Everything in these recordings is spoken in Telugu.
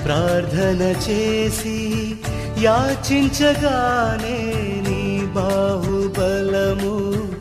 ప్రార్థన చేసి యాచించగానే నీ బాహుబలము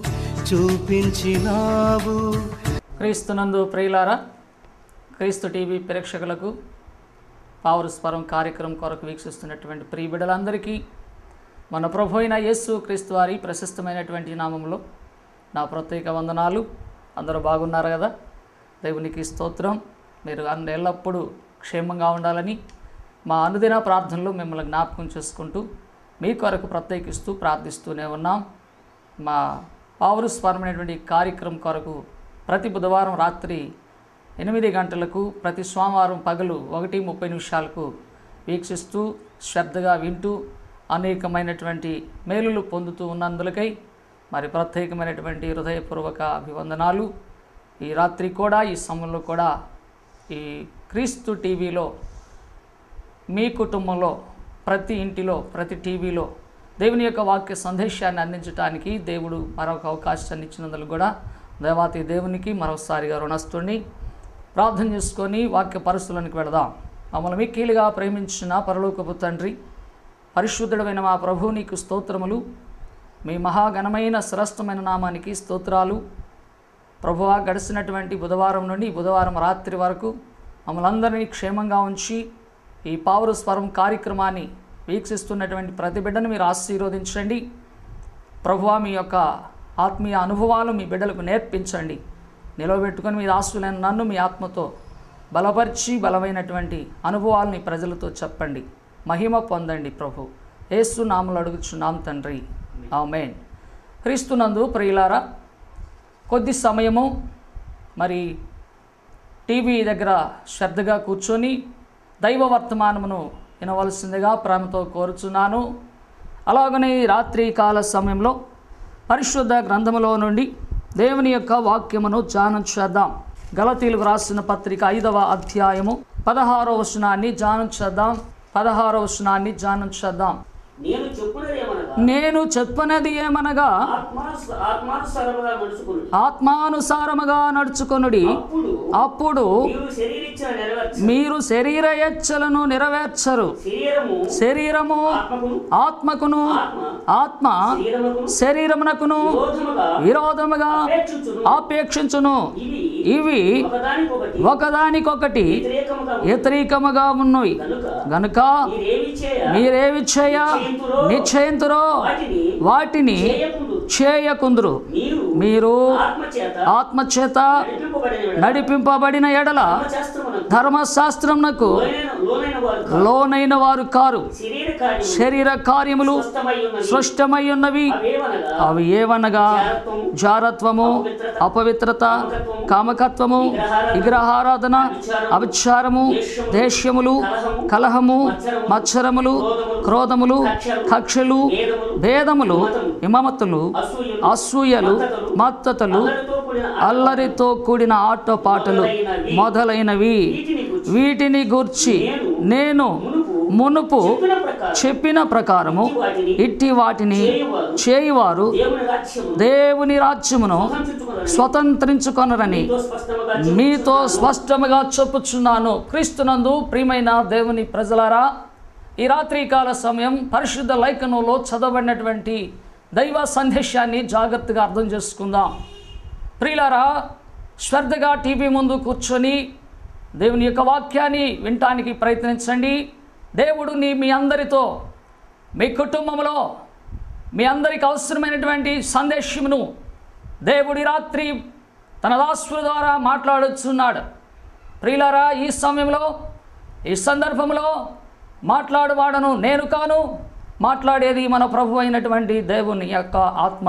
చూపించినావు క్రీస్తునందు ప్రియులారా క్రీస్తు టీవీ ప్రేక్షకులకు పావురు స్వరం కార్యక్రమం కొరకు వీక్షిస్తున్నటువంటి ప్రియ బిడ్డలందరికీ మన ప్రభు అయిన యేసు క్రీస్తు వారి ప్రశస్తమైనటువంటి నామంలో నా ప్రత్యేక వందనాలు అందరూ బాగున్నారు కదా దేవునికి స్తోత్రం మీరు అన్ని ఎల్లప్పుడూ క్షేమంగా ఉండాలని మా అనుదిన ప్రార్థనలు మిమ్మల్ని జ్ఞాపకం చేసుకుంటూ మీ కొరకు ప్రత్యేకిస్తూ ప్రార్థిస్తూనే ఉన్నాం మా పావురు స్వరమైనటువంటి కార్యక్రమం కొరకు ప్రతి బుధవారం రాత్రి ఎనిమిది గంటలకు ప్రతి సోమవారం పగలు ఒకటి ముప్పై నిమిషాలకు వీక్షిస్తూ శ్రద్ధగా వింటూ అనేకమైనటువంటి మేలులు పొందుతూ ఉన్నందులకై మరి ప్రత్యేకమైనటువంటి హృదయపూర్వక అభివందనాలు ఈ రాత్రి కూడా ఈ సమయంలో కూడా ఈ క్రీస్తు టీవీలో మీ కుటుంబంలో ప్రతి ఇంటిలో ప్రతి టీవీలో దేవుని యొక్క వాక్య సందేశాన్ని అందించడానికి దేవుడు మరొక అవకాశాన్ని ఇచ్చినందుకు కూడా దేవాతి దేవునికి మరొకసారిగా రుణస్తుని ప్రార్థన చేసుకొని వాక్య పరిస్థితులకు వెళదాం మమ్మల్ని మిక్కిలిగా ప్రేమించిన పరలోకపు తండ్రి పరిశుద్ధుడమైన మా ప్రభు నీకు స్తోత్రములు మీ మహాఘనమైన శ్రేష్టమైన నామానికి స్తోత్రాలు ప్రభువా గడిచినటువంటి బుధవారం నుండి ఈ బుధవారం రాత్రి వరకు మమ్మల్ని అందరినీ క్షేమంగా ఉంచి ఈ పావురు స్వరం కార్యక్రమాన్ని వీక్షిస్తున్నటువంటి ప్రతి బిడ్డను మీరు ఆశీర్వదించండి ప్రభువా మీ యొక్క ఆత్మీయ అనుభవాలు మీ బిడ్డలకు నేర్పించండి నిలవబెట్టుకొని మీ దాసులైన నన్ను మీ ఆత్మతో బలపరిచి బలమైనటువంటి అనుభవాలని ప్రజలతో చెప్పండి మహిమ పొందండి ప్రభు ఏసు నామలు అడుగుచున్నాం తండ్రి ఆమెన్ క్రీస్తునందు ప్రియులారా కొద్ది సమయము మరి టీవీ దగ్గర శ్రద్ధగా కూర్చొని దైవ వర్తమానమును వినవలసిందిగా ప్రేమతో కోరుచున్నాను అలాగనే ఈ రాత్రి కాల సమయంలో పరిశుద్ధ గ్రంథములో నుండి దేవుని యొక్క వాక్యమును ధ్యానం చేద్దాం గలతీలకు రాసిన పత్రిక ఐదవ అధ్యాయము పదహారవ వచనాన్ని ధ్యానం చేద్దాం పదహారవ వచనాన్ని ధ్యానం చేద్దాం నేను చెప్పునదేమనగా నేను చెప్పనది ఏమనగా ఆత్మాను ఆత్మానుసారముగా నడుచుకుని ఆత్మానుసారముగా నడుచుకొనుడి అప్పుడు అప్పుడు మీరు శరీరిచ్చిన నెరవేర్చ మీరు శరీర యచ్చలను నెరవేర్చరు శరీరము శరీరము ఆత్మకును ఆత్మకును ఆత్మ ఆత్మ శరీరముకును శరీరమునకును విరోధముగా విరోధముగా అపేక్షించును ఆపేక్షించును ఇవి ఇవి ఒకదానికొకటి ఒకదానికొకటి వ్యతిరేకముగా ఉన్నవి. వ్యతిరేకముగా ఉన్నవి కనుక గనుక మీరేమి చేయ మీరేవి చేయ నిశ్చయింతురో వాటిని వాటిని చేయకుండు చేయకుందురు మీరు మీరు ఆత్మచేత ఆత్మచేత నడిపింపబడిన నడిపింపబడిన ఎడల ధర్మశాస్త్రమునకు ధర్మశాస్త్రమునకు లోనైన లోనైన వారు లోనైన వారు కారు శరీర కార్యము శరీర కార్యములు స్వస్థమై ఉన్నవి స్పష్టమై ఉన్నవి అవేవనగా అవి ఏవనగా జారత్వము, జారత్వము అపవిత్రత కామకత్వము విగ్రహారాధన అవిచారము దేశ్యములు కలహము మత్సరములు క్రోధములు కక్షలు భేదములు విమమతులు అసూయలు అసూయలు మత్తతలు అల్లరితో కూడిన అల్లరితో కూడిన ఆటపాటలు మొదలైనవి వీటిని గూర్చి నేను మునుపు చెప్పిన ప్రకారం చెప్పిన ప్రకారము వాటిని ఇట్టి వాటిని చేయువారు చేయువారు దేవుని రాజ్యము దేవుని రాజ్యమును సంచుకున్నారు స్వతంత్రించుకొనరని ఎంతో స్పష్టముగా మీతో స్పష్టముగా చెప్పుచున్నాను క్రీస్తునందు ప్రియమైన దేవుని ప్రజలారా ఈ రాత్రికాల సమయం పరిశుద్ధ లేఖనంలో చదవబడినటువంటి దైవ సందేశాన్ని జాగ్రత్తగా అర్థం చేసుకుందాం ప్రియులారా శ్రద్ధగా టీవీ ముందు కూర్చొని దేవుని యొక్క వాక్యాన్ని వినటానికి ప్రయత్నించండి దేవుడు నీ మీ అందరితో మీ కుటుంబంలో మీ అందరికి అవసరమైనటువంటి సందేశమును దేవుడి రాత్రి తన దాసుల ద్వారా మాట్లాడుచున్నాడు ప్రియులారా ఈ సమయంలో ఈ సందర్భంలో మాట్లాడువాడను నేను కాను మాట్లాడేది మన ప్రభు అయినటువంటి దేవుని యొక్క ఆత్మ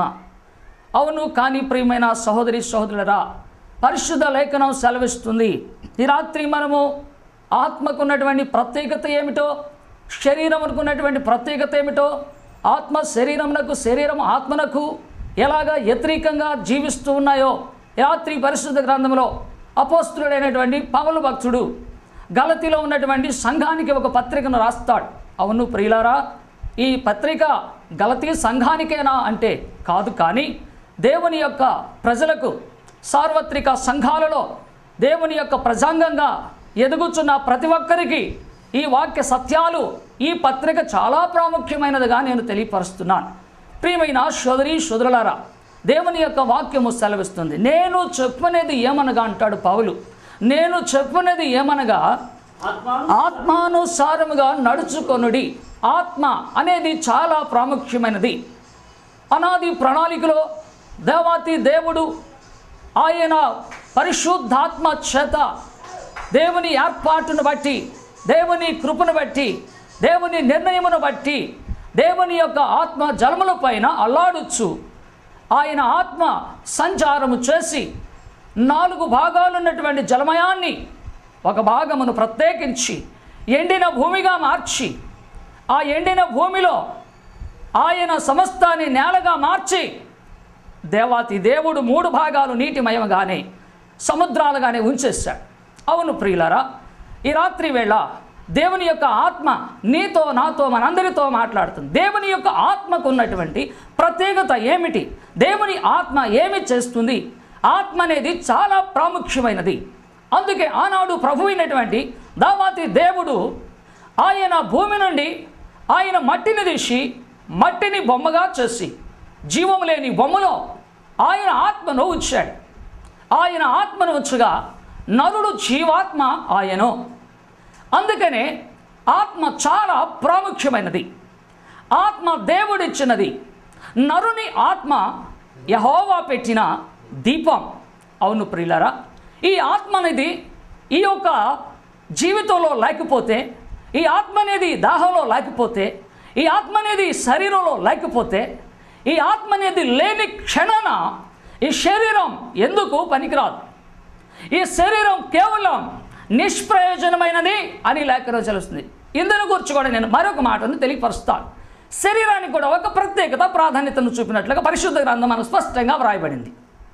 అవును కానీ ప్రియమైన సహోదరి సహోదరులరా పరిశుద్ధ లేఖనం సెలవిస్తుంది ఈ రాత్రి మనము ఆత్మకున్నటువంటి ప్రత్యేకత ఏమిటో శరీరమునకు ఉన్నటువంటి ప్రత్యేకత ఏమిటో ఆత్మ శరీరమునకు శరీరం ఆత్మనకు ఎలాగ వ్యతిరేకంగా జీవిస్తూ ఉన్నాయో ఈ రాత్రి పరిశుద్ధ గ్రంథంలో అపోస్తుడైనటువంటి పవలు భక్తుడు గలతిలో ఉన్నటువంటి సంఘానికి ఒక పత్రికను రాస్తాడు అవును ప్రియులారా ఈ పత్రిక గలతీ సంఘానికేనా అంటే కాదు కానీ దేవుని యొక్క ప్రజలకు సార్వత్రిక సంఘాలలో దేవుని యొక్క ప్రజాంగంగా ఎదుగుచున్న ప్రతి ఒక్కరికి ఈ వాక్య సత్యాలు ఈ పత్రిక చాలా ప్రాముఖ్యమైనదిగా నేను తెలియపరుస్తున్నాను ప్రియమైన సోదరి సోదరులారా దేవుని యొక్క వాక్యము సెలవిస్తుంది నేను చెప్పునేది ఏమనగా అంటాడు పౌలు నేను చెప్పునేది ఏమనగా ఆత్మాను ఆత్మానుసారముగా నడుచుకొనుడి ఆత్మ అనేది చాలా ప్రాముఖ్యమైనది అనాది ప్రణాళికలో దేవాతి దేవుడు ఆయన పరిశుద్ధాత్మ చేత దేవుని ఏర్పాటును బట్టి దేవుని కృపను బట్టి దేవుని నిర్ణయమును బట్టి దేవుని యొక్క ఆత్మ జలముల పైన అల్లాడుచు ఆయన ఆత్మ సంచారము చేసి నాలుగు భాగాలున్నటువంటి జలమయాన్ని ఒక భాగమును ప్రత్యేకించి ఎండిన భూమిగా మార్చి ఆ ఎండిన భూమిలో ఆయన సమస్తాన్ని నేలగా మార్చి దేవాతి దేవుడు మూడు భాగాలు నీటిమయంగానే సముద్రాలుగానే ఉంచేశాడు అవును ప్రియులారా ఈ రాత్రి వేళ దేవుని యొక్క ఆత్మ నీతో నాతో మనందరితో మాట్లాడుతుంది దేవుని యొక్క ఆత్మకు ఉన్నటువంటి ప్రత్యేకత ఏమిటి దేవుని ఆత్మ ఏమి చేస్తుంది ఆత్మ అనేది చాలా ప్రాముఖ్యమైనది అందుకే ఆనాడు ప్రభు అయినటువంటి దావాతి దేవుడు ఆయన భూమి నుండి ఆయన మట్టిని తీసి మట్టిని బొమ్మగా చేసి జీవం లేని బొమ్మలో ఆయన ఆత్మను ఉంచాడు ఆయన ఆత్మను ఉంచగా నరుడు జీవాత్మ ఆయను అందుకనే ఆత్మ చాలా ప్రాముఖ్యమైనది ఆత్మ దేవుడిచ్చినది నరుని ఆత్మ యహోవా పెట్టిన దీపం అవును ప్రియులారా ఈ ఆత్మ అనేది ఈ యొక్క జీవితంలో లేకపోతే ఈ ఆత్మ అనేది దాహంలో లేకపోతే ఈ ఆత్మ అనేది శరీరంలో లేకపోతే ఈ ఆత్మ అనేది లేని క్షణాన ఈ శరీరం ఎందుకు పనికిరాదు ఈ శరీరం కేవలం నిష్ప్రయోజనమైనది అని లేఖలో తెలుస్తుంది ఇందును గురించి కూడా నేను మరొక మాటను తెలియపరుస్తాను శరీరానికి కూడా ఒక ప్రత్యేకత ప్రాధాన్యతను చూపినట్లుగా పరిశుద్ధ గ్రంథం మనకు స్పష్టంగా వ్రాయబడింది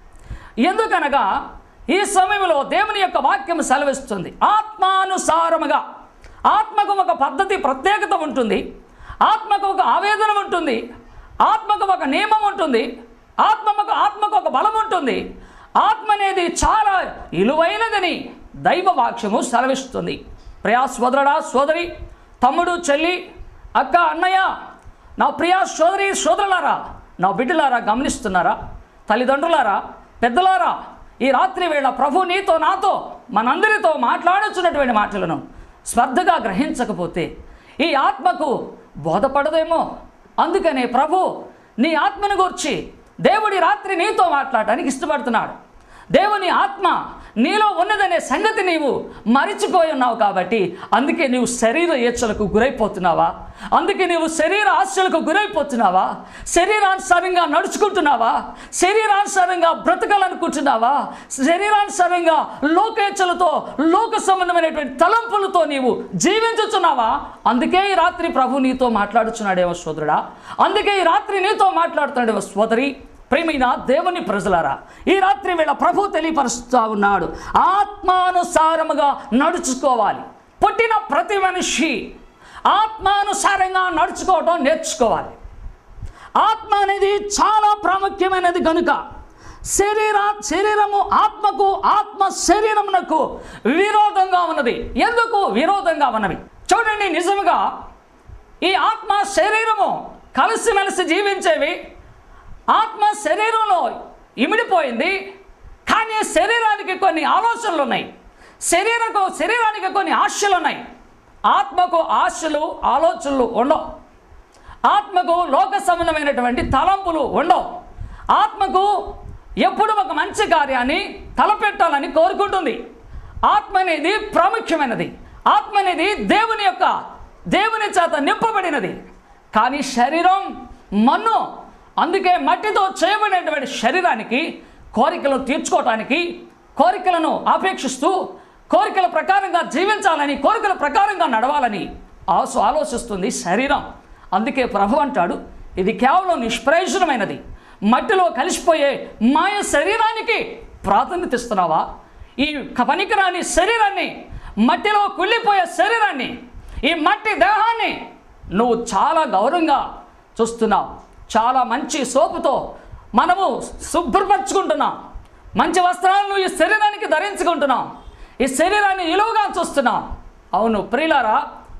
ఎందుకనగా ఈ సమయంలో దేవుని యొక్క వాక్యం సెలవిస్తుంది ఆత్మానుసారముగా ఆత్మకు ఒక పద్ధతి ప్రత్యేకత ఉంటుంది ఆత్మకు ఒక ఆవేదన ఉంటుంది ఆత్మకు ఒక నియమం ఉంటుంది ఆత్మకు ఆత్మకు ఒక బలం ఉంటుంది ఆత్మ అనేది చాలా విలువైనదని దైవ వాక్యము సెలవిస్తుంది ప్రియా సోదరుడా సోదరి తమ్ముడు చెల్లి అక్క అన్నయ్య నా ప్రియా సోదరి సోదరులారా నా బిడ్డలారా గమనిస్తున్నారా తల్లిదండ్రులారా పెద్దలారా ఈ రాత్రి వేళ ప్రభు నీతో నాతో మనందరితో మాట్లాడుచున్నటువంటి మాటలను శ్రద్ధగా గ్రహించకపోతే ఈ ఆత్మకు బోధపడదేమో అందుకనే ప్రభు నీ ఆత్మను గూర్చి దేవుడి రాత్రి నీతో మాట్లాడటానికి ఇష్టపడుతున్నాడు దేవుని ఆత్మ నీలో ఉన్నదనే సంగతి నీవు మరిచిపోయి ఉన్నావు కాబట్టి అందుకే నీవు శరీర ఏచ్చలకు గురైపోతున్నావా అందుకే నీవు శరీర ఆశలకు గురైపోతున్నావా శరీరానుసారంగా నడుచుకుంటున్నావా శరీరానుసారంగా బ్రతకాలనుకుంటున్నావా శరీరానుసారంగా లోకేచ్ఛలతో లోక సంబంధమైనటువంటి తలంపులతో నీవు జీవించుచున్నావా అందుకే ఈ రాత్రి ప్రభు నీతో మాట్లాడుచున్నాడేమో సోదరుడా అందుకే ఈ రాత్రి నీతో మాట్లాడుతున్నాడేమో సోదరి ప్రేమైన దేవుని ప్రజలారా ఈ రాత్రి వేళ ప్రభు తెలియపరుస్తూ ఉన్నాడు ఆత్మానుసారముగా నడుచుకోవాలి పుట్టిన ప్రతి మనిషి ఆత్మానుసారంగా నడుచుకోవడం నేర్చుకోవాలి ఆత్మ అనేది చాలా ప్రాముఖ్యమైనది కనుక శరీర శరీరము ఆత్మకు ఆత్మ శరీరమునకు విరోధంగా ఉన్నది ఎందుకు విరోధంగా ఉన్నవి చూడండి నిజముగా ఈ ఆత్మ శరీరము కలిసిమెలిసి జీవించేవి ఆత్మ శరీరంలో ఇమిడిపోయింది కానీ శరీరానికి కొన్ని ఆలోచనలు ఉన్నాయి శరీరకు శరీరానికి కొన్ని ఆశలు ఉన్నాయి ఆత్మకు ఆశలు ఆలోచనలు ఉండవు ఆత్మకు లోక సంబంధమైనటువంటి తలంపులు ఉండవు ఆత్మకు ఎప్పుడు ఒక మంచి కార్యాన్ని తలపెట్టాలని కోరుకుంటుంది ఆత్మ అనేది ప్రాముఖ్యమైనది ఆత్మ అనేది దేవుని యొక్క దేవుని చేత నింపబడినది కానీ శరీరం మన్ను అందుకే మట్టితో చేయబడినటువంటి శరీరానికి కోరికలు తీర్చుకోవటానికి కోరికలను ఆపేక్షిస్తూ కోరికల ప్రకారంగా జీవించాలని కోరికల ప్రకారంగా నడవాలని ఆసు ఆలోచిస్తుంది శరీరం అందుకే ప్రభు అంటాడు ఇది కేవలం నిష్ప్రయోజనమైనది మట్టిలో కలిసిపోయే మాయ శరీరానికి ప్రాధాన్యత ఇస్తున్నావా ఈ పనికిరాని శరీరాన్ని మట్టిలో కుళ్ళిపోయే శరీరాన్ని ఈ మట్టి దేహాన్ని నువ్వు చాలా గౌరవంగా చూస్తున్నావు చాలా మంచి సోపుతో మనము శుభ్రపరచుకుంటున్నాం మంచి వస్త్రాలను ఈ శరీరానికి ధరించుకుంటున్నాం ఈ శరీరాన్ని విలువగా చూస్తున్నాం అవును ప్రియులారా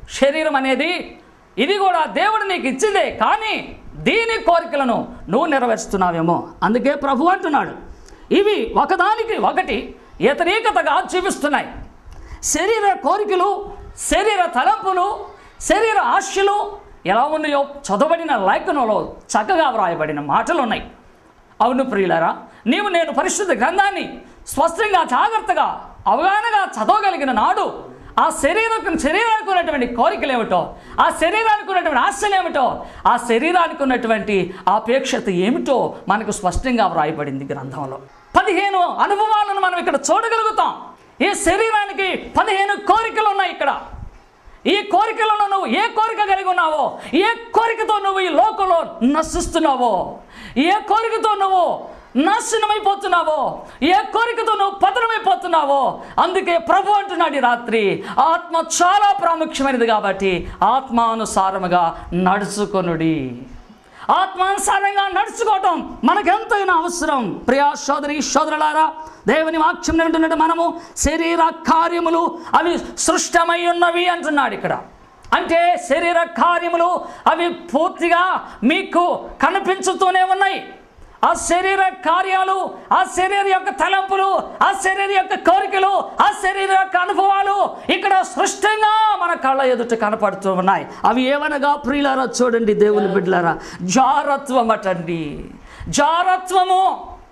శరీరం అనేది ఇది కూడా దేవుడు నీకు ఇచ్చిందే కానీ దీని కోరికలను నువ్వు నెరవేరుస్తున్నావేమో అందుకే ప్రభు అంటున్నాడు ఇవి ఒకదానికి ఒకటి వ్యతిరేకతగా జీవిస్తున్నాయి శరీర కోరికలు శరీర తలంపులు శరీర ఆశలు ఎలా ఉన్నాయో చదవబడిన లేఖనంలో చక్కగా వ్రాయబడిన మాటలు ఉన్నాయి అవును ప్రియులారా నీవు నేను పరిశుద్ధ గ్రంథాన్ని స్పష్టంగా జాగ్రత్తగా అవగాహనగా చదవగలిగిన నాడు ఆ శరీరం శరీరానికి ఉన్నటువంటి కోరికలు ఏమిటో ఆ శరీరానికి ఉన్నటువంటి ఆశలు ఏమిటో ఆ శరీరానికి ఉన్నటువంటి ఆపేక్షత ఏమిటో మనకు స్పష్టంగా వ్రాయబడింది గ్రంథంలో పదిహేను అనుభవాలను మనం ఇక్కడ చూడగలుగుతాం ఈ శరీరానికి పదిహేను కోరికలు ఉన్నాయి ఇక్కడ ఈ కోరికలను నువ్వు ఏ కోరిక కలిగి ఉన్నావో ఏ కోరికతో నువ్వు ఈ లోకంలో నశిస్తున్నావో ఏ కోరికతో నువ్వు నాశనమైపోతున్నావో ఏ కోరికతో నువ్వు పతనమైపోతున్నావో అందుకే ప్రభు అంటున్నాడు ఈ రాత్రి ఆత్మ చాలా ప్రాముఖ్యమైనది కాబట్టి ఆత్మానుసారముగా నడుచుకొనుడి ఆత్మానుసారంగా నడుచుకోవటం మనకెంతైనా అవసరం ప్రియా సోదరి సోదరులారా దేవుని వాక్యం వింటున్నట్టు మనము శరీర కార్యములు అవి సృష్టమై ఉన్నవి అంటున్నాడు ఇక్కడ అంటే శరీర కార్యములు అవి పూర్తిగా మీకు కనిపించుతూనే ఉన్నాయి ఆ శరీర కార్యాలు ఆ శరీర యొక్క తలంపులు ఆ శరీర యొక్క కోరికలు ఆ శరీర యొక్క అనుభవాలు ఇక్కడ సృష్టంగా మన కళ్ళ ఎదుట కనపడుతూ ఉన్నాయి అవి ఏమనగా ప్రియులారా చూడండి దేవుని బిడ్డలారా జారత్వం అటండి జారత్వము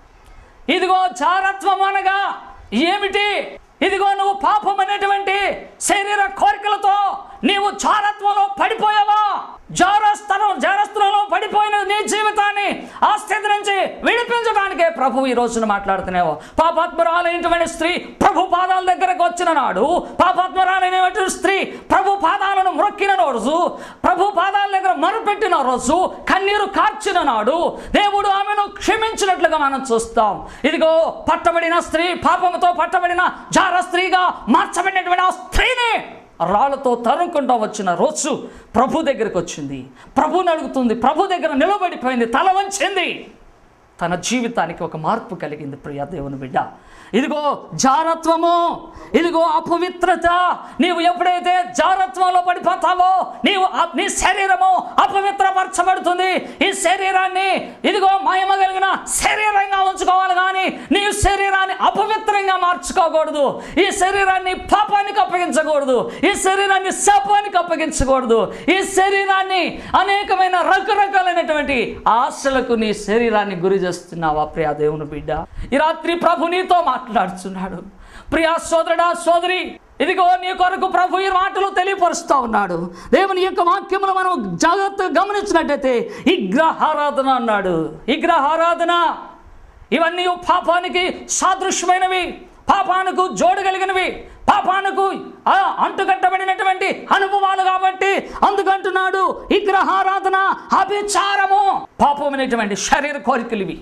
ఇదిగో జారత్వం అనగా ఏమిటి ఇదిగో నువ్వు పాపం అనేటువంటి శరీర కోరికలతో నీవు జారత్వంలో పడిపోయావా జారస్థలం జారస్థలంలో పడిపోయిన నీ జీవితాన్ని ఆ స్థితి నుంచి విడిపించడానికే ప్రభు ఈ రోజున మాట్లాడుతున్నావు పాపాత్మరాలైనటువంటి స్త్రీ ప్రభు పాదాల దగ్గరకు వచ్చిన నాడు పాపాత్మరాలైనటువంటి స్త్రీ ప్రభు పాదాలను మొక్కిన రోజు ప్రభు పాదాల దగ్గర మరుపెట్టిన రోజు కన్నీరు కార్చిన నాడు దేవుడు ఆమెను క్షమించినట్లుగా మనం చూస్తాం ఇదిగో పట్టబడిన స్త్రీ పాపముతో పట్టబడిన జార స్త్రీగా మార్చబడినటువంటి ఆ స్త్రీని రాళ్ళతో తరుముకుంటూ వచ్చిన రోజు ప్రభు దగ్గరికి వచ్చింది ప్రభుని అడుగుతుంది ప్రభు దగ్గర నిలబడిపోయింది తల వంచింది తన జీవితానికి ఒక మార్పు కలిగింది ప్రియా దేవుని బిడ్డ ఇదిగో జారత్వము ఇదిగో అపవిత్రత నీవు ఎప్పుడైతే జారత్వంలో పడిపోతావో నీవు ఆ- నీ శరీరము అపవిత్రపరచబడుతుంది ఈ శరీరాన్ని ఇదిగో మహిమ కలిగిన శరీరంగా ఉంచుకోవాలి కానీ నీ శరీరాన్ని అపవిత్రంగా మార్చుకోకూడదు ఈ శరీరాన్ని పాపానికి అప్పగించకూడదు ఈ శరీరాన్ని శాపానికి అప్పగించకూడదు ఈ శరీరాన్ని అనేకమైన రకరకాలైనటువంటి ఆశలకు నీ శరీరాన్ని గురి చేస్తున్నావా ప్రియా దేవుని బిడ్డ ఈ రాత్రి ప్రభు నీతో మాట్లాడుతున్నాడు ప్రియా సోదరుడా సోదరి ఇదిగో నీ కొరకు ప్రభు ఈ మాటలు తెలియపరుస్తూ ఉన్నాడు దేవుని యొక్క వాక్యములు మనం జాగ్రత్తగా గమనించినట్టయితే విగ్రహారాధన అన్నాడు విగ్రహారాధన ఇవన్నీ పాపానికి సాదృశ్యమైనవి పాపానికి జోడు కలిగినవి పాపానికి ఆ, అంటుకట్టబడినటువంటి అనుభవాలు కాబట్టి అందుకంటున్నాడు విగ్రహారాధన అభిచారము పాపమైనటువంటి శరీర కోరికలు ఇవి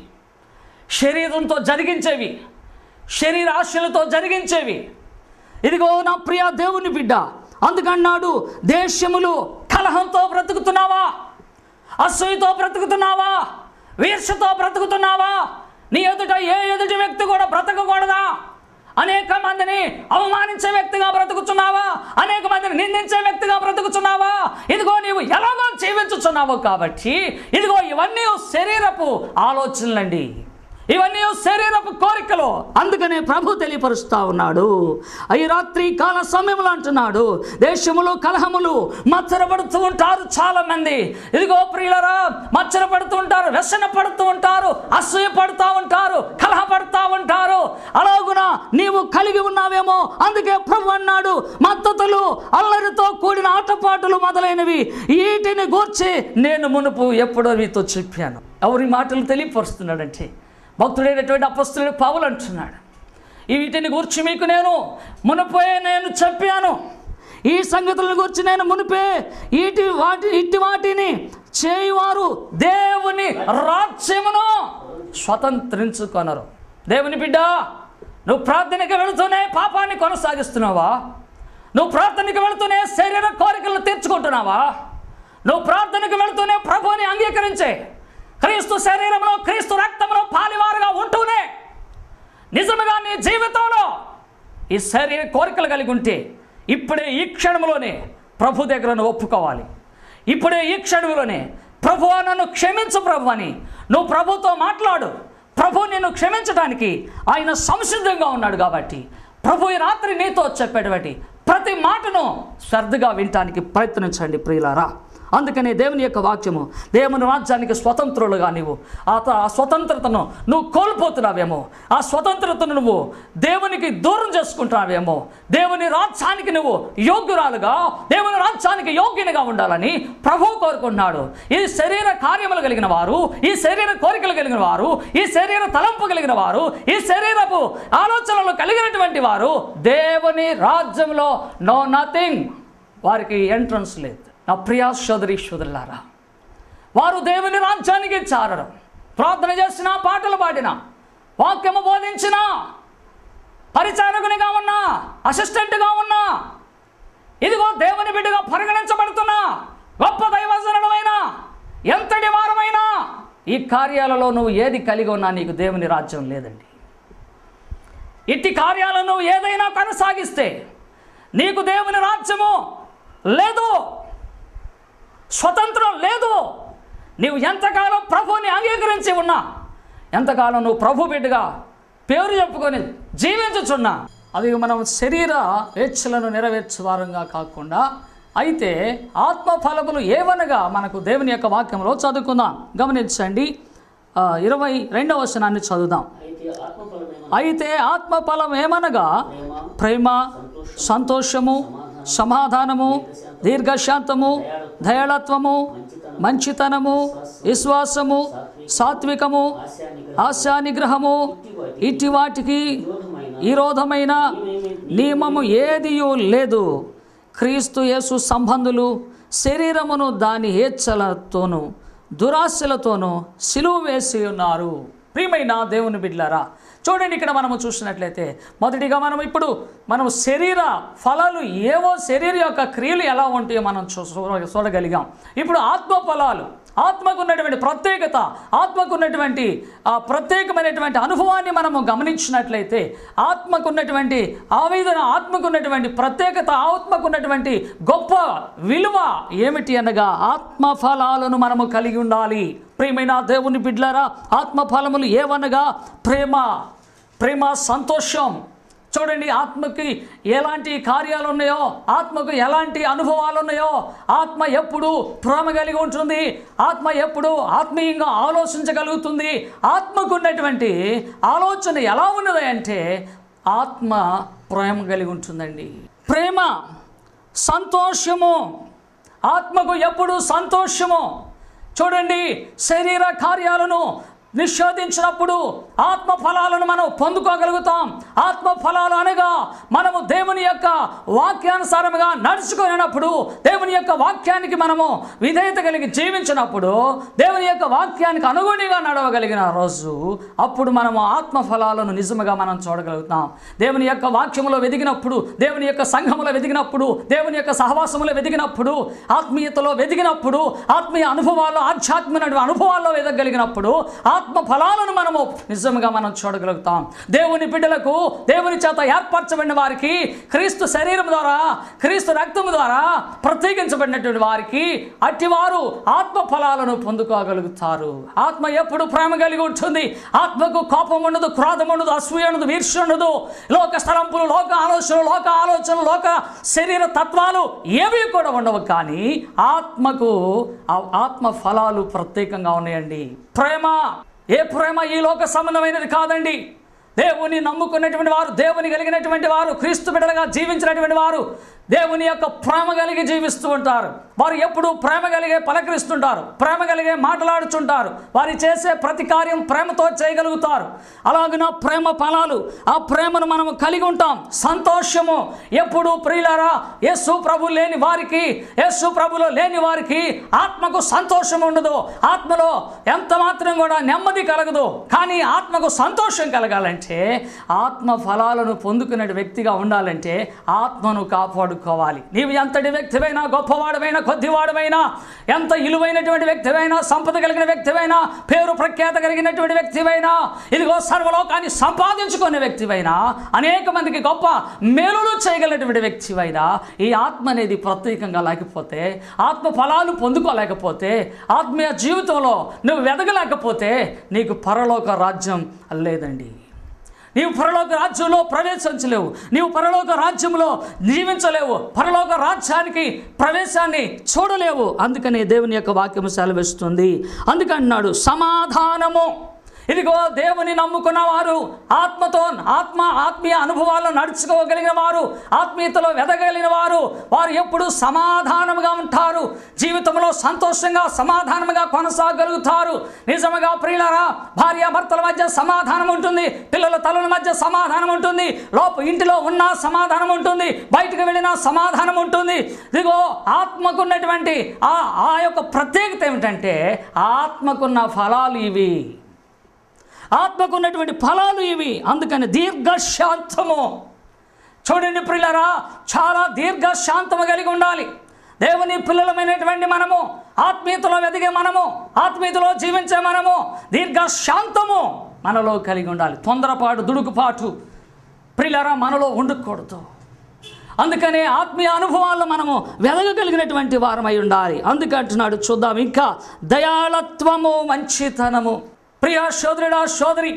శరీరంతో జరిగించేవి శరీర ఆశలతో జరిగించేవి ఇదిగో నా ప్రియ దేవుని బిడ్డ అందుకన్నాడు దేశములు కలహంతో బ్రతుకుతున్నావా అసూయతో బ్రతుకుతున్నావా వీర్షతో బ్రతుకుతున్నావా నీ ఎదుట ఏ ఎదుటి వ్యక్తి కూడా బ్రతకకూడదా అనేక మందిని అవమానించే వ్యక్తిగా బ్రతుకుతున్నావా అనేక మందిని నిందించే వ్యక్తిగా బ్రతుకుతున్నావా ఇదిగో నీవు ఎలాగో జీవించుచున్నావు కాబట్టి ఇదిగో ఇవన్నీ శరీరపు ఆలోచనలండి ఇవన్నీ శరీరపు కోరికలు అందుకనే ప్రభు తెలియపరుస్తా ఉన్నాడు ఈ రాత్రి కాల సమయంలో అంటున్నాడు దేశములు కలహములు మచ్చరపడుతూ ఉంటారు చాలా మంది ఇదిగో ప్రియులరా మచ్చరపడుతూ ఉంటారు వ్యసన పడుతూ ఉంటారు అసూయ పడుతూ ఉంటారు కలహ పడుతూ ఉంటారు అలాగున నీవు కలిగి ఉన్నావేమో అందుకే ప్రభు అన్నాడు మద్దతులు అల్లరితో కూడిన ఆటపాటలు మొదలైనవి వీటిని గూర్చి నేను మునుపు ఎప్పుడో మీతో చెప్పాను ఎవరి మాటలు తెలియపరుస్తున్నాడంటే భక్తుడైనటువంటి అపస్తుడు పౌలు అంటున్నాడు ఈ వీటిని గురించి మీకు నేను మునుపే నేను చెప్పాను ఈ సంగతులను గురించి నేను మునిపే ఇటు వాటి ఇట్టి వాటిని చేయువారు దేవుని రాజ్యమును స్వతంత్రించుకొనరు దేవుని బిడ్డ నువ్వు ప్రార్థనకి వెళుతూనే పాపాన్ని కొనసాగిస్తున్నావా నువ్వు ప్రార్థనకి వెళుతూనే శరీర కోరికలను తీర్చుకుంటున్నావా నువ్వు ప్రార్థనకు వెళుతూనే ప్రభువుని అంగీకరించే క్రీస్తు శరీరంలో క్రీస్తు రక్తంలో పాలివారుగా ఉంటూనే నిజముగా నీ జీవితంలో ఈ శరీర కోరికలు కలిగి ఉంటే ఇప్పుడే ఈ క్షణంలోనే ప్రభు దగ్గర నువ్వు ఒప్పుకోవాలి ఇప్పుడే ఈ క్షణంలోనే ప్రభువా నన్ను క్షమించు ప్రభు అని నువ్వు ప్రభుతో మాట్లాడు ప్రభు నిన్ను క్షమించడానికి ఆయన సంసిద్ధంగా ఉన్నాడు కాబట్టి ప్రభు ఈ రాత్రి నీతో చెప్పేటువంటి ప్రతి మాటను శ్రద్ధగా వినటానికి ప్రయత్నించండి ప్రియులారా అందుకని దేవుని యొక్క వాక్యము దేవుని రాజ్యానికి స్వతంత్రులుగా నీవు ఆ త- ఆ స్వతంత్రతను నువ్వు కోల్పోతున్నావేమో ఆ స్వతంత్రతను నువ్వు దేవునికి దూరం చేసుకుంటున్నావేమో దేవుని రాజ్యానికి నువ్వు యోగ్యురాలుగా దేవుని రాజ్యానికి యోగ్యునిగా ఉండాలని ప్రభు కోరుకుంటున్నాడు ఈ శరీర కార్యములు కలిగిన వారు ఈ శరీర కోరికలు కలిగిన వారు ఈ శరీర తలంపు కలిగిన వారు ఈ శరీరపు ఆలోచనలు కలిగినటువంటి వారు దేవుని రాజ్యంలో నో నథింగ్ వారికి ఎంట్రన్స్ లేదు నా ప్రియా సోదరి సోదరులారా వారు దేవుని రాజ్యానికి చారడం ప్రార్థన చేసిన పాటలు పాడిన వాక్యము బోధించిన పరిచారకునిగా ఉన్నా అసిస్టెంట్గా ఉన్నా ఇదిగో దేవుని బిడ్డగా పరిగణించబడుతున్నా గొప్ప దైవజనుడమైన ఎంతటి వారమైనా ఈ కార్యాలలో నువ్వు ఏది కలిగి ఉన్నా నీకు దేవుని రాజ్యం లేదండి ఇట్టి కార్యాలను నువ్వు ఏదైనా కొనసాగిస్తే నీకు దేవుని రాజ్యము లేదు స్వతంత్రం లేదు నీవు ఎంతకాలం ప్రభుని అంగీకరించి ఉన్నా ఎంతకాలం నువ్వు ప్రభు బిడ్డగా పేరు చెప్పుకొని జీవించుచున్నా అది మనం శరీర వేచ్ఛలను నెరవేర్చే వారంగా కాకుండా అయితే ఆత్మ ఫలములు ఏవనగా మనకు దేవుని యొక్క వాక్యంలో చదువుకుందాం గమనించండి ఆ, ఇరవై రెండవ వచనాన్ని చదువుదాం అయితే ఆత్మఫలమైన అయితే ఆత్మఫలం ఏమనగా ప్రేమ ప్రేమ సంతోషము సమాధానము దీర్ఘశాంతము దయాళత్వము మంచితనము విశ్వాసము సాత్వికము ఆశా నిగ్రహము ఇట్టి వాటికి విరోధమైన నియమము ఏదియూ లేదు క్రీస్తు యేసు సంబంధులు శరీరమును దాని హేచ్ఛలతోనూ దురాశలతోనూ సిలువ వేసి ఉన్నారు ప్రియమైన దేవుని బిడ్డలారా చూడండి ఇక్కడ మనము చూసినట్లయితే మొదటిగా మనం ఇప్పుడు మనం శరీర ఫలాలు ఏవో శరీర యొక్క క్రియలు ఎలా ఉంటాయో మనం చూ చూ- చూడగలిగాం ఇప్పుడు ఆత్మ ఫలాలు ఆత్మకు ఉన్నటువంటి ప్రత్యేకత ఆత్మకు ఉన్నటువంటి ఆ ప్రత్యేకమైనటువంటి అనుభవాన్ని మనము గమనించినట్లయితే ఆత్మకు ఉన్నటువంటి ఆవేదన ఆత్మకు ఉన్నటువంటి ప్రత్యేకత ఆత్మకు ఉన్నటువంటి గొప్ప విలువ ఏమిటి అనగా ఆత్మ ఫలాలను మనము కలిగి ఉండాలి ప్రియమైన దేవుని బిడ్లారా ఆత్మ ఫలములు ఏవనగా ప్రేమ ప్రేమ సంతోషం చూడండి ఆత్మకి ఎలాంటి కార్యాలు ఉన్నాయో ఆత్మకు ఎలాంటి అనుభవాలు ఉన్నాయో ఆత్మ ఎప్పుడు ప్రేమ కలిగి ఉంటుంది ఆత్మ ఎప్పుడు ఆత్మీయంగా ఆలోచించగలుగుతుంది ఆత్మకు ఉన్నటువంటి ఆలోచన ఎలా ఉన్నది అంటే ఆత్మ ప్రేమ కలిగి ఉంటుందండి ప్రేమ సంతోషము ఆత్మకు ఎప్పుడు సంతోషము చూడండి శరీర కార్యాలను నిషేధించినప్పుడు ఆత్మ ఫలాలను మనం పొందుకోగలుగుతాం ఆత్మ ఫలాలు అనగా మనము దేవుని యొక్క వాక్యానుసారముగా నడుచుకునేటప్పుడు దేవుని యొక్క వాక్యానికి మనము విధేయత కలిగి జీవించినప్పుడు దేవుని యొక్క వాక్యానికి అనుగుణంగా నడవగలిగిన రోజు అప్పుడు మనము ఆత్మ ఫలాలను నిజముగా మనం చూడగలుగుతాం దేవుని యొక్క వాక్యములో వెదిగినప్పుడు దేవుని యొక్క సంఘములో వెదిగినప్పుడు దేవుని యొక్క సహవాసములో వెదిగినప్పుడు ఆత్మీయతలో వెదిగినప్పుడు ఆత్మీయ అనుభవాల్లో ఆధ్యాత్మిక అనుభవాల్లో వెదగలిగినప్పుడు ఆత్మ ఫలాలను మనము నిజంగా మనం చూడగలుగుతాం దేవుని బిడ్డలకు దేవుని చేత ఏర్పరచబడిన వారికి క్రీస్తు శరీరం ద్వారా క్రీస్తు రక్తము ద్వారా ప్రత్యేకించబడినటువంటి వారికి అట్టివారు ఆత్మ ఫలాలను పొందుకోగలుగుతారు ఆత్మ ఎప్పుడు ప్రేమ కలిగి ఉంటుంది ఆత్మకు కోపం ఉండదు క్రోధం ఉండదు అసూయ ఉండదు ఈర్ష్య ఉండదు లోక స్థలంపులు లోక ఆలోచనలు లోక ఆలోచనలు లోక శరీర తత్వాలు ఏవి కూడా ఉండవు కానీ ఆత్మకు ఆ ఆత్మ ఫలాలు ప్రత్యేకంగా ఉన్నాయండి ప్రేమ ఏ ప్రేమ ఈ లోక సంబంధమైనది కాదండి దేవుని నమ్ముకున్నటువంటి వారు దేవుని కలిగినటువంటి వారు క్రీస్తు బిడ్డలుగా జీవించినటువంటి వారు దేవుని యొక్క ప్రేమ కలిగి జీవిస్తూ ఉంటారు వారు ఎప్పుడు ప్రేమ కలిగే పలకరిస్తుంటారు ప్రేమ కలిగే మాట్లాడుచుంటారు వారు చేసే ప్రతి కార్యం ప్రేమతో చేయగలుగుతారు అలాగిన ప్రేమ ఫలాలు ఆ ప్రేమను మనము కలిగి ఉంటాం సంతోషము ఎప్పుడు ప్రియులారా యేసు ప్రభు లేని వారికి యేసు ప్రభులో లేని వారికి ఆత్మకు సంతోషం ఉండదు ఆత్మలో ఎంత మాత్రం కూడా నెమ్మది కలగదు కానీ ఆత్మకు సంతోషం కలగాలంటే ఆత్మ ఫలాలను పొందుకునే వ్యక్తిగా ఉండాలంటే ఆత్మను కాపాడు కాపాడుకోవాలి నీవు ఎంతటి వ్యక్తివైనా గొప్పవాడమైనా కొద్దివాడమైనా ఎంత ఇలువైనటువంటి వ్యక్తివైనా సంపద కలిగిన వ్యక్తివైనా పేరు ప్రఖ్యాత కలిగినటువంటి వ్యక్తివైనా ఇదిగో సర్వలోకాన్ని సంపాదించుకునే వ్యక్తివైనా అనేక మందికి గొప్ప మేలులు చేయగలిగినటువంటి వ్యక్తివైనా ఈ ఆత్మ అనేది ప్రత్యేకంగా లేకపోతే ఆత్మ ఫలాలు పొందుకోలేకపోతే ఆత్మీయ జీవితంలో నువ్వు వెదగలేకపోతే నీకు పరలోక రాజ్యం లేదండి నీవు పరలోక రాజ్యంలో ప్రవేశించలేవు నీవు పరలోక రాజ్యంలో జీవించలేవు పరలోక రాజ్యానికి ప్రవేశాన్ని చూడలేవు అందుకనే దేవుని యొక్క వాక్యము సెలవిస్తుంది అందుకంటున్నాడు సమాధానము ఇదిగో దేవుని నమ్ముకున్న వారు ఆత్మతో ఆత్మ ఆత్మీయ అనుభవాలను నడుచుకోగలిగిన వారు ఆత్మీయతలో వెదగలిగిన వారు వారు ఎప్పుడు సమాధానముగా ఉంటారు జీవితంలో సంతోషంగా సమాధానముగా కొనసాగలుగుతారు నిజముగా ప్రియులరా భార్య భర్తల మధ్య సమాధానం ఉంటుంది పిల్లల తలల మధ్య సమాధానం ఉంటుంది లోప ఇంటిలో ఉన్న సమాధానం ఉంటుంది బయటకు వెళ్ళిన సమాధానం ఉంటుంది ఇదిగో ఆత్మకున్నటువంటి ఆ ఆ యొక్క ప్రత్యేకత ఏమిటంటే ఆత్మకున్న ఫలాలు ఇవి ఆత్మకున్నటువంటి ఫలాలు ఇవి అందుకని దీర్ఘశాంతము చూడండి పిల్లరా చాలా దీర్ఘశాంతము కలిగి ఉండాలి దేవుని పిల్లలమైనటువంటి మనము ఆత్మీయతలో వెదిగే మనము ఆత్మీయతలో జీవించే మనము దీర్ఘశాంతము మనలో కలిగి ఉండాలి తొందరపాటు దుడుకుపాటు ప్రియులరా మనలో ఉండకూడదు అందుకనే ఆత్మీయ అనుభవాల్లో మనము వెదగగలిగినటువంటి వారమై ఉండాలి అందుకంటున్నాడు చూద్దాం ఇంకా దయాళత్వము మంచితనము ప్రియ సోదరుడా సోదరి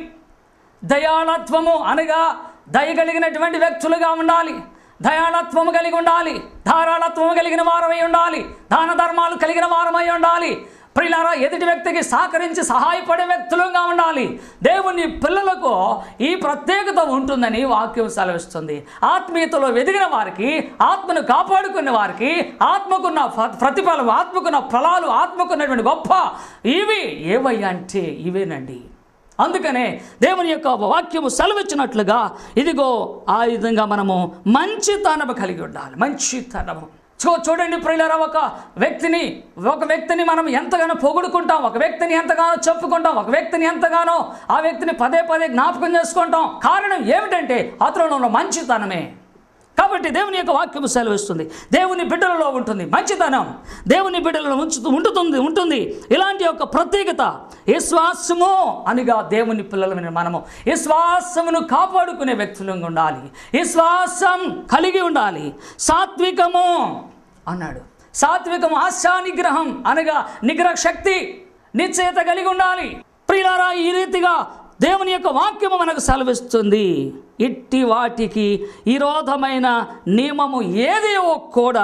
దయాళత్వము అనగా దయ కలిగినటువంటి వ్యక్తులుగా ఉండాలి దయాళత్వము కలిగి ఉండాలి ధారాళత్వము కలిగిన వారమై ఉండాలి దాన ధర్మాలు కలిగిన వారమై ఉండాలి ప్రియులారా ఎదుటి వ్యక్తికి సహకరించి సహాయపడే వ్యక్తులుగా ఉండాలి దేవుని పిల్లలకు ఈ ప్రత్యేకత ఉంటుందని వాక్యం సెలవిస్తుంది ఆత్మీయతలో వెదిగిన వారికి ఆత్మను కాపాడుకునే వారికి ఆత్మకున్న ఫ- ప్రతిఫలం ఆత్మకున్న ఫలాలు ఆత్మకున్నటువంటి గొప్ప ఇవి ఏవయ్యా అంటే ఇవేనండి అందుకనే దేవుని యొక్క వాక్యము సెలవిచ్చినట్లుగా ఇదిగో ఆ విధంగా మనము మంచితనము కలిగి ఉండాలి మంచితనము చూ చూడండి ప్రియులరా ఒక వ్యక్తిని ఒక వ్యక్తిని మనం ఎంతగానో పొగుడుకుంటాం ఒక వ్యక్తిని ఎంతగానో చెప్పుకుంటాం ఒక వ్యక్తిని ఎంతగానో ఆ వ్యక్తిని పదే పదే జ్ఞాపకం చేసుకుంటాం కారణం ఏమిటంటే అతనిలో ఉన్న మంచితనమే కాబట్టి దేవుని యొక్క వాక్యము సెలవిస్తుంది దేవుని బిడ్డలలో ఉంటుంది మంచితనం దేవుని బిడ్డలలో ఉంచుతూ ఉంటుతుంది ఉంటుంది ఇలాంటి యొక్క ప్రత్యేకత విశ్వాసము అనిగా దేవుని పిల్లలమైన మనము విశ్వాసమును కాపాడుకునే వ్యక్తులుగా ఉండాలి విశ్వాసం కలిగి ఉండాలి సాత్వికము అన్నాడు సాత్వికము ఆశా నిగ్రహం అనగా నిగ్రహ శక్తి నిశ్చయత కలిగి ఉండాలి ప్రియులారా ఈ రీతిగా దేవుని యొక్క వాక్యము మనకు సెలవిస్తుంది ఇట్టి వాటికి విరోధమైన నియమము ఏదో కూడా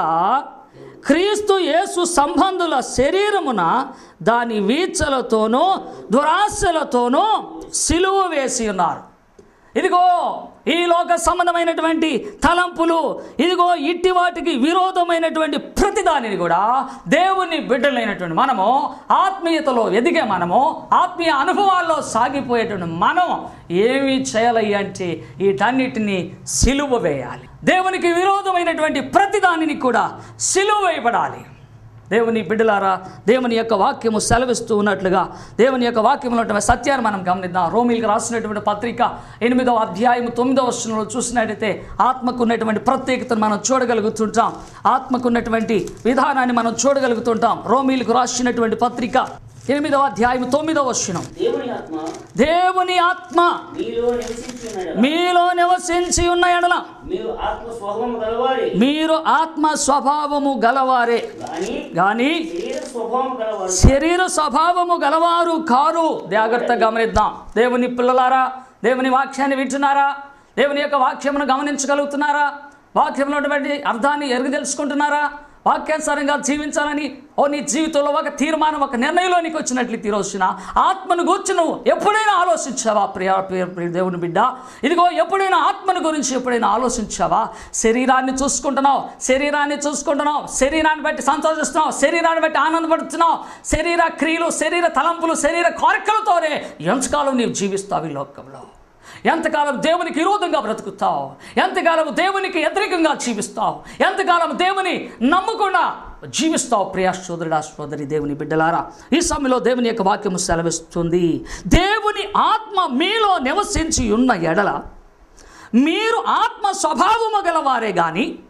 క్రీస్తు యేసు సంబంధుల శరీరమున దాని వీచలతోనూ దురాశలతోనూ సిలువ వేసి ఉన్నారు ఇదిగో ఈ లోక సంబంధమైనటువంటి తలంపులు ఇదిగో ఇట్టి వాటికి విరోధమైనటువంటి ప్రతి దానిని కూడా దేవుని బిడ్డలైనటువంటి మనము ఆత్మీయతలో ఎదిగే మనము ఆత్మీయ అనుభవాల్లో సాగిపోయేటువంటి మనం ఏమి చేయాలి అంటే వీటన్నిటిని సిలువ వేయాలి దేవునికి విరోధమైనటువంటి ప్రతి దానిని కూడా సిలువ వేయబడాలి దేవుని బిడ్డలారా దేవుని యొక్క వాక్యము సెలవిస్తూ ఉన్నట్లుగా దేవుని యొక్క వాక్యంలో ఉన్నటువంటి సత్యాన్ని మనం గమనిద్దాం రోమిల్కి రాసినటువంటి పత్రిక ఎనిమిదవ అధ్యాయం తొమ్మిదవ వచనంలో చూసినట్టయితే ఆత్మకు ఉన్నటువంటి ప్రత్యేకతను మనం చూడగలుగుతుంటాం ఆత్మకు ఉన్నటువంటి విధానాన్ని మనం చూడగలుగుతుంటాం రోమిల్కు రాసినటువంటి పత్రిక ఎనిమిదవ అధ్యాయం తొమ్మిదవ వచనం దేవుని ఆత్మ దేవుని ఆత్మ మీలో నివసించున్నాడు మీలో నివసించి ఉన్న ఎడల మీరు ఆత్మ స్వభావం గలవారే మీరు ఆత్మ స్వభావము గలవారే కానీ కానీ శరీర స్వభావం గలవారు శరీర స్వభావము గలవారు కారు జాగ్రత్తగా గమనిద్దాం దేవుని పిల్లలారా దేవుని వాక్యాన్ని వింటున్నారా దేవుని యొక్క వాక్యమును గమనించగలుగుతున్నారా వాక్యంలో ఉన్నటువంటి అర్థాన్ని ఎరుగు తెలుసుకుంటున్నారా వాక్యానుసారంగా జీవించాలని ఓ నీ జీవితంలో ఒక తీర్మానం ఒక నిర్ణయంలోనికి వచ్చినట్లు ఈ రోజున ఆత్మను గూర్చి నువ్వు ఎప్పుడైనా ఆలోచించావా ప్రియ ప్రియ ప్రియ దేవుని బిడ్డ ఇదిగో ఎప్పుడైనా ఆత్మను గురించి ఎప్పుడైనా ఆలోచించావా శరీరాన్ని చూసుకుంటున్నావు శరీరాన్ని చూసుకుంటున్నావు శరీరాన్ని బట్టి సంతోషిస్తున్నావు శరీరాన్ని బట్టి ఆనందపడుతున్నావు శరీర క్రియలు శరీర తలంపులు శరీర కోరికలతోనే ఎంతకాలం నీవు జీవిస్తావు ఈ లోకంలో ఎంతకాలం దేవునికి విరోధంగా బ్రతుకుతావు ఎంతకాలం దేవునికి వ్యతిరేకంగా జీవిస్తావు ఎంతకాలం దేవుని నమ్మకుండా జీవిస్తావు ప్రియా సోదరుడా సోదరి దేవుని బిడ్డలారా ఈ సమయంలో దేవుని యొక్క వాక్యము సెలవిస్తుంది దేవుని ఆత్మ మీలో నివసించి ఉన్న ఎడల మీరు ఆత్మ స్వభావము గలవారే కానీ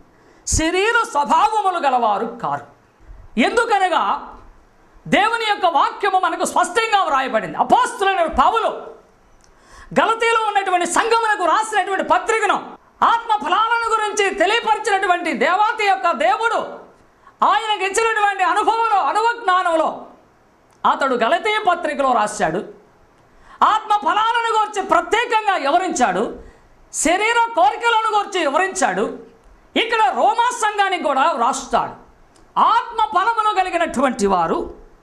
శరీర స్వభావములు గలవారు కారు ఎందుకనగా దేవుని యొక్క వాక్యము మనకు స్పష్టంగా వ్రాయబడింది అపోస్తులైన పౌలు గలతీలో ఉన్నటువంటి సంఘమునకు రాసినటువంటి పత్రికను ఆత్మ ఫలాలను గురించి తెలియపరిచినటువంటి దేవాతి యొక్క దేవుడు ఆయనకి ఇచ్చినటువంటి అనుభవంలో అనుభజ్ఞానంలో అతడు గలతీయ పత్రికలో రాశాడు ఆత్మ ఫలాలను గురించి ప్రత్యేకంగా వివరించాడు శరీర కోరికలను గురించి వివరించాడు ఇక్కడ రోమా సంఘానికి కూడా రాస్తాడు ఆత్మ ఫలములు కలిగినటువంటి వారు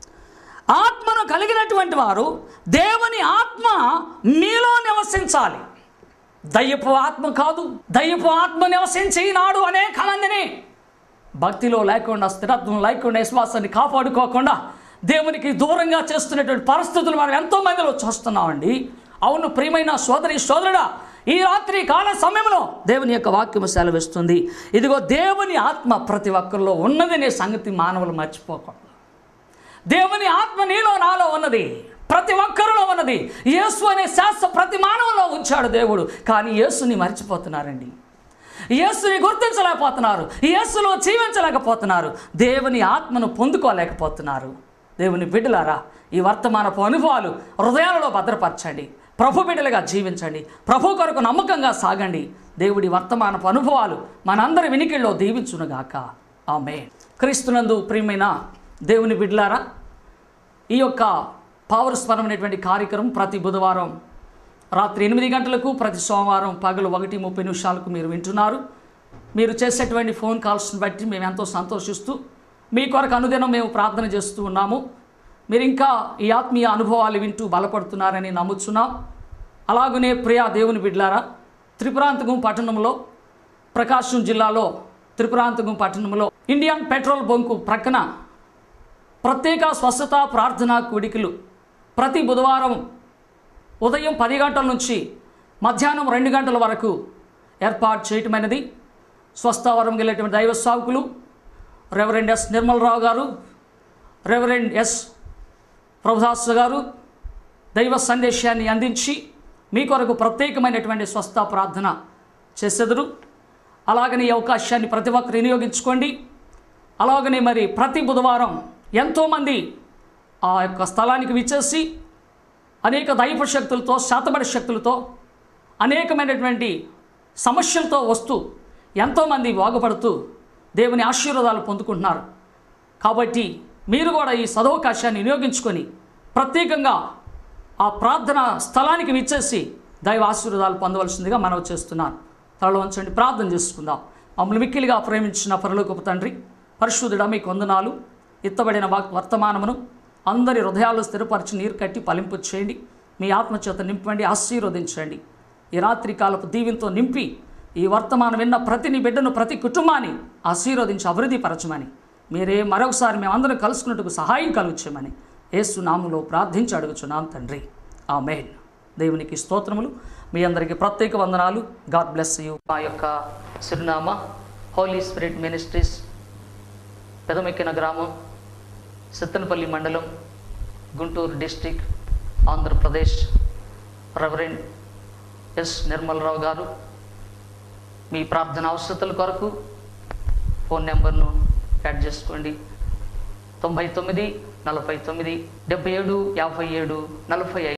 ఆత్మను కలిగినటువంటి వారు దేవుని ఆత్మ మీలో నివసించాలి దయ్యపు ఆత్మ కాదు దయ్యపు ఆత్మ నివసించి నాడు అనేక మందిని భక్తిలో లేకుండా స్థిరత్వం లేకుండా విశ్వాసాన్ని కాపాడుకోకుండా దేవునికి దూరంగా చేస్తున్నటువంటి పరిస్థితులు మనం ఎంతో మందిలో చూస్తున్నామండి అవును ప్రియమైన సోదరి సోదరుడా ఈ రాత్రి కాల సమయంలో దేవుని యొక్క వాక్యము సెలవిస్తుంది ఇదిగో దేవుని ఆత్మ ప్రతి ఒక్కరిలో ఉన్నదనే సంగతి మానవులు మర్చిపోకూడదు దేవుని ఆత్మ నీలో నాలో ఉన్నది ప్రతి ఒక్కరిలో ఉన్నది యేసు అనే శాస్త్ర ప్రతి మానవులో ఉంచాడు దేవుడు కానీ యేసుని మర్చిపోతున్నారండి యేసుని గుర్తించలేకపోతున్నారు యేసులో జీవించలేకపోతున్నారు దేవుని ఆత్మను పొందుకోలేకపోతున్నారు దేవుని బిడ్డలారా ఈ వర్తమానపు అనుభవాలు హృదయాలలో భద్రపరచండి ప్రభు బిడ్డలుగా జీవించండి ప్రభు కొరకు నమ్మకంగా సాగండి దేవుడి వర్తమానపు అనుభవాలు మనందరి వినికిల్లో దీవించునుగాక ఆమె క్రీస్తునందు ప్రియమైన దేవుని బిడ్డలారా ఈ యొక్క పవర్ స్మరం అనేటువంటి కార్యక్రమం ప్రతి బుధవారం రాత్రి ఎనిమిది గంటలకు ప్రతి సోమవారం పగలు ఒకటి ముప్పై నిమిషాలకు మీరు వింటున్నారు మీరు చేసేటువంటి ఫోన్ కాల్స్ని బట్టి మేము ఎంతో సంతోషిస్తూ మీ కొరకు అనుదినం మేము ప్రార్థన చేస్తూ ఉన్నాము మీరు ఇంకా ఈ ఆత్మీయ అనుభవాలు వింటూ బలపడుతున్నారని నమ్ముచున్నాం అలాగనే ప్రియా దేవుని బిడ్లారా త్రిపురాంతకం పట్టణంలో ప్రకాశం జిల్లాలో త్రిపురాంతకం పట్టణంలో ఇండియన్ పెట్రోల్ బంకు ప్రక్కన ప్రత్యేక స్వస్థత ప్రార్థనా కూడికలు ప్రతి బుధవారం ఉదయం పది గంటల నుంచి మధ్యాహ్నం రెండు గంటల వరకు ఏర్పాటు చేయటమైనది స్వస్థవరం వెళ్ళేటువంటి దైవ సాకులు రెవరెండ్ ఎస్ నిర్మలరావు గారు రెవరెండ్ ఎస్ ప్రభుదాస్ గారు దైవ సందేశాన్ని అందించి మీ కొరకు ప్రత్యేకమైనటువంటి స్వస్థ ప్రార్థన చేసేదురు అలాగని ఈ అవకాశాన్ని ప్రతి ఒక్కరు వినియోగించుకోండి అలాగనే మరి ప్రతి బుధవారం ఎంతోమంది ఆ యొక్క స్థలానికి విచ్చేసి అనేక దైవ శక్తులతో శాతబడి శక్తులతో అనేకమైనటువంటి సమస్యలతో వస్తూ ఎంతోమంది బాగుపడుతూ దేవుని ఆశీర్వాదాలు పొందుకుంటున్నారు కాబట్టి మీరు కూడా ఈ సదవకాశాన్ని వినియోగించుకొని ప్రత్యేకంగా ఆ ప్రార్థన స్థలానికి విచ్చేసి దైవ ఆశీర్వాదాలు పొందవలసిందిగా మనవి చేస్తున్నాను తలలో ఉంచండి ప్రార్థన చేసుకుందాం మమ్మల్ని మిక్కిలిగా ప్రేమించిన పరలోకపు తండ్రి పరిశుద్ధుడ మీ కొందనాలు ఎత్తబడిన వాక్ వర్తమానమును అందరి హృదయాలు స్థిరపరిచి నీరు కట్టి ఫలింపు చేయండి మీ ఆత్మచేత నింపండి ఆశీర్వదించండి ఈ రాత్రి కాలపు దీవెంతో నింపి ఈ వర్తమానం విన్న ప్రతి నీ బిడ్డను ప్రతి కుటుంబాన్ని ఆశీర్వదించి అభివృద్ధి పరచమని మీరే మరొకసారి మేమందరం కలుసుకున్నట్టుకు సహాయం కలుగుచ్చామని యేసు నాములో ప్రార్థించి అడుగుచున్నాం తండ్రి ఆమెన్ దేవునికి స్తోత్రములు మీ అందరికీ ప్రత్యేక వందనాలు గాడ్ బ్లెస్ యూ మా యొక్క చిరునామా హోలీ స్పిరిట్ మినిస్ట్రీస్ పెదమెక్కిన గ్రామం సిత్తనపల్లి మండలం Guntur district Andhra Pradesh reverend S Nirmala Rao గారు మీ ప్రార్థన అవసరతల కొరకు ఫోన్ నెంబర్ను యాడ్ చేసుకోండి తొంభై తొమ్మిది నలభై తొమ్మిది డెబ్బై ఏడు యాభై ఏడు నలభై ఐదు